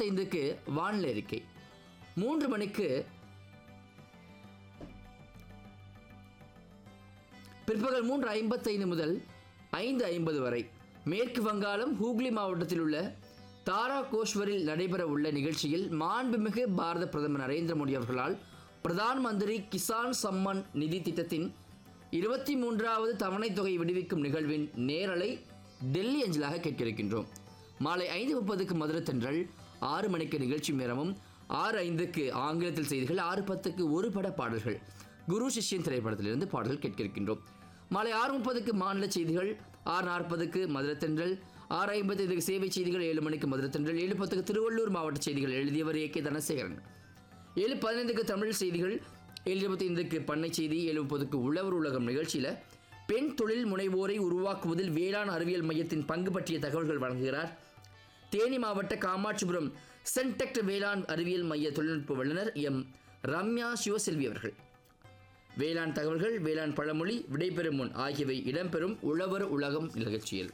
ஐம்பத்தைந்துக்கு வானிலை அறிக்கை மூன்று மணிக்கு பிற்பகல் மூன்று ஐம்பத்தைந்து முதல் ஐந்து ஐம்பது வரை மேற்கு வங்காளம் ஹூக்ளி மாவட்டத்தில் உள்ள தாரா கோஷ்வரில் நடைபெற உள்ள நிகழ்ச்சியில் மாண்புமிகு பாரத பிரதமர் நரேந்திர மோடி அவர்களால் பிரதான் மந்திரி கிசான் சம்மான் நிதி திட்டத்தின் இருபத்தி மூன்றாவது தவணைத் தொகை விடுவிக்கும் நிகழ்வின் நேரலை டெல்லி அஞ்சலாக கேட்க இருக்கின்றோம் மாலை ஐந்து முப்பதுக்கு மதுரை தென்றல் ஆறு மணிக்கு நிகழ்ச்சி நேரமும் ஆறு ஐந்துக்கு ஆங்கிலத்தில் செய்திகள் ஆறு பத்துக்கு ஒரு பட பாடல்கள் குரு சிஷ்யன் திரைப்படத்திலிருந்து பாடல்கள் கேட்க இருக்கின்றோம் மாலை ஆறு முப்பதுக்கு மாநில செய்திகள் ஆறு நாற்பதுக்கு மதுரை தென்றல் ஆறு ஐம்பத்தைந்துக்கு சேவை செய்திகள் ஏழு மணிக்கு மதுரை தென்றல் ஏழு பத்துக்கு திருவள்ளூர் மாவட்ட செய்திகள் எழுதியவர் ஏ கே தனசேகரன் ஏழு பதினைந்துக்கு தமிழ் செய்திகள் ஏழு இருபத்தைந்துக்கு பண்ணை செய்தி ஏழு முப்பதுக்கு உழவர் உலகம் நிகழ்ச்சியில் பெண் தொழில் முனைவோரை உருவாக்குவதில் வேளாண் அறிவியல் மையத்தின் பங்கு பற்றிய தகவல்கள் வழங்குகிறார் தேனி மாவட்ட காமாட்சிபுரம் சென்டெக்ட் வேளாண் அறிவியல் மைய தொழில்நுட்ப வல்லுநர் எம் ரம்யா சிவசெல்வி அவர்கள் வேளாண் தகவல்கள் வேளாண் பழமொழி விடைபெறும் முன் ஆகியவை இடம்பெறும் உழவர் உலகம் நிகழ்ச்சியில்